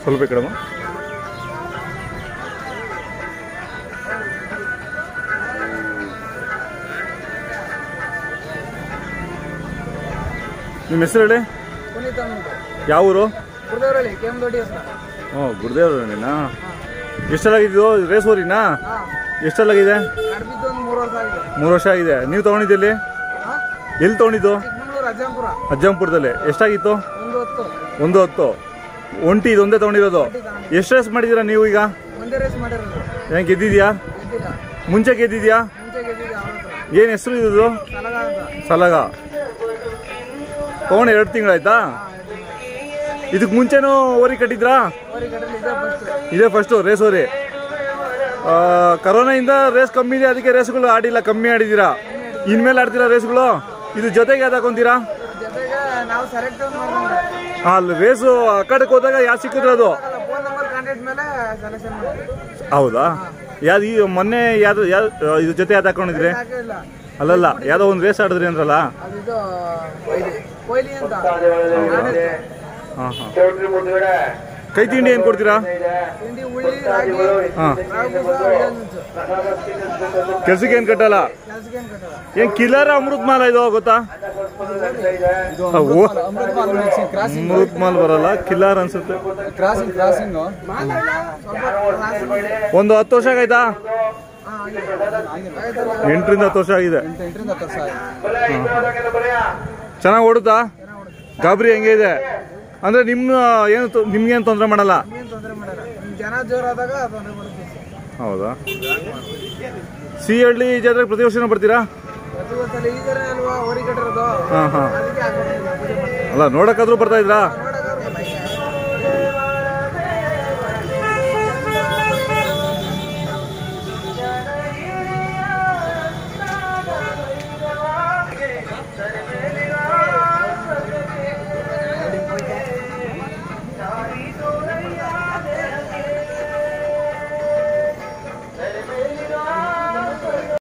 ಸ್ವಲ್ಪ ಈ ಕಡೆಮ್ಮ ನಿಮ್ಮ ಹೆಸರು ಹೇಳಿ ಪುನೀತ್ ಅಂದ್ಬಿಟ್ಟು ಯಾವ ಊರು ಕುರ್ದವರಳ್ಳಿ ಕೆ ಎಮ್ ದೊಡ್ಡಿ ಹೆಸರು ಹ್ಞೂ ಗುರುದೇವ್ರಣ್ಣ ಎಷ್ಟೆಲ್ಲಾಗಿದ್ದು ರೇಸ್ ಊರಿನಾ ಹಾಂ ಎಷ್ಟೆಲ್ಲಾಗಿದೆ ನಡ್ಬಿದ್ದು ಒಂದು ಮೂರು ವರ್ಷ ಆಗಿದೆ ಮೂರು ವರ್ಷ ಆಗಿದೆ ನೀವು ತೊಗೊಂಡಿದ್ದಲ್ಲಿ ಹಾಂ ಎಲ್ಲಿ ತೊಗೊಂಡಿದ್ದು ಚಿಕ್ಕಮಂಗ್ಳೂರು ಅಜ್ಜಂಪುರ ಅಜ್ಜಂಪುರದಲ್ಲಿ ಎಷ್ಟಾಗಿತ್ತು ಒಂದು ಹೊತ್ತು ಒಂದು ಹೊತ್ತು ಒಂಟಿ ಇದೊಂದೇ ತೊಗೊಂಡಿರೋದು ಎಷ್ಟು ರೇಸ್ ಮಾಡಿದ್ದೀರಾ ನೀವು ಈಗ ಒಂದೇ ರೇಸ್ ಮಾಡಿರೋದು ಹೆಂಗೆ ಗೆದ್ದಿದ್ಯಾ ಗೆದ್ದಿಲ್ಲ ಮುಂಚೆ ಗೆದ್ದಿದ್ಯಾ ಮುಂಚೆ ಗೆದ್ದಿದ್ದೆ ಅವ್ರ ಹತ್ರ ಏನು ಹೆಸರು ಇದು ಸಲಗ ಅಂತ ಸಲಗ ತೊಗೊಂಡು ಎರಡು ತಿಂಗಳಾಯ್ತಾ ಇದಕ್ಕೆ ಮುಂಚೆನೂ ಓರಿ ಕಟ್ಟಿದ್ರಾ ಅವರಿಗೆ ಕಟ್ಟಲಿ ಇದೆ ಫಸ್ಟ್ ಇದೇ ಫಸ್ಟು ರೇಸ್ ಓರಿ ಆ, ಕರೋನಾಯಿಂದ ರೇಸ್ ಕಮ್ಮಿ ಇದೆ ಅದಕ್ಕೆ ರೇಸ್ಗಳು ಆಡಿಲ್ಲ ಕಮ್ಮಿ ಆಡಿದ್ದೀರಾ ಇನ್ಮೇಲೆ ಆಡ್ತೀರಾ ರೇಸ್ಗಳು ಇದು ಜೊತೆಗೆ ಯಾವ್ದು ಹಾಕೊಂತೀರಾ ಜೊತೆಗೆ ನಾವು ಸೆಲೆಕ್ಟ್ ಮಾಡ್ದಂಗೆ ಆ, ಅಲ್ಲಿ ರೇಸು ಆ ಕಡೆಗೆ ಹೋದಾಗ ಯಾವ್ದು ಸಿಕ್ಕಿದ್ರೆ ಅದು ಫೋನ್ ನಂಬರ್ ಕಾಂಟ್ಯಾಕ್ಟ್ ಮೇಲೆ ಸೆಲೆಕ್ಷನ್ ಮಾಡ್ತೀವಿ ಹೌದಾ ಯಾವ್ದು ಈ ಮೊನ್ನೆ ಯಾವ್ದು ಯಾವ್ದು ಇದು ಜೊತೆ ಯಾವ್ದು ಹಾಕೊಂಡಿದ್ರಿ ಯಾಕೆ ಇಲ್ಲ ಅಲ್ಲಲ್ಲ ಯಾವುದೋ ಒಂದು ರೇಸ್ ಆಡಿದ್ರಿ ಅಂದ್ರಲ್ಲ ಅದು ಇದು ಇದು ಕೊಹ್ಲಿ ಅಂತ ಆಡಿದ್ದು. ಹಾಂ ಹಾಂ ಕೈ ತಿಂಡಿ ಏನು ಕೊಡ್ತೀರಾ ತಿಂಡಿ ಉಳ್ಳಿ ರಾಗಿ ಹಾಂ ರಾಗೂಸ ನುಚ್ಚು ಕೆಲ್ಸಕ್ಕೆ ಏನು ಕಟ್ಟಲ್ಲ ಕೆಲಸಕ್ಕೆ ಏನು ಕಟ್ಟಲ್ಲ ಏನ್ ಕಿಲ್ಲರ್ ಅಮೃತ್ ಮಾಲ ಇದು ಗೊತ್ತಾ ಆ, ಓ ಅಮೃತ್ ಮಾಲ್ ಬರಲ್ಲ ಕಿಲ್ಲರ್ ಅನ್ಸುತ್ತೆ ಕ್ರಾಸಿಂಗ್ ಕ್ರಾಸಿಂಗ್ ಮಾತಾಡಲ್ಲ ಸ್ವಲ್ಪ ರಾಸಿ- ಒಂದು ಹತ್ತು ವರ್ಷ ಆಗಾಯ್ತಾ ಹಾ, ಆಗಿದೆ. ಎಂಟರಿಂದ ಹತ್ತು ವರ್ಷ ಆಗಿದೆ ಎಂಟರಿಂದ ಹತ್ತು ವರ್ಷ ಆಯ್ತು ಚೆನ್ನಾಗಿ ಓಡುತ್ತಾ ಗಾಬರಿ ಹೆಂಗೆ ಇದೆ ಅಂದ್ರೆ ನಿಮ್ಮ ಏನು ತೊ- ನಿಮ್ಗೇನು ತೊಂದರೆ ಮಾಡಲ್ಲ ಏನ್ ತೊಂದರೆ ಮಾಡಲ್ಲ ನಿಮ್ ಜನ ಜೋರಾದಾಗ ತೊಂದರೆ ಮಾಡುತ್ತೆ ಹೌದಾ ಸಿ ಹಳ್ಳಿ ಜಾತ್ರೆಗೆ ಪ್ರತಿ ವರ್ಷನೂ ಬರ್ತೀರಾ ಪ್ರತಿ ವರ್ಷ ಈಗರೇ ಅಲ್ವಾ ಹೋರಿ ಕಟ್ಟಿರೋದು ಹಾಂ ಹಾಂ ಅದಕ್ಕೆ ಹಾಕ್ಬಿಟ್ಟಿದ್ದೀವಿ. ಪೂಜೆ ಮಾಡ್ತೀವಿ. ಅಲ್ಲ ನೋಡಕ್ಕಾದ್ರೂ ಬರ್ತಾ ಇದ್ರಾ ನೋಡಿ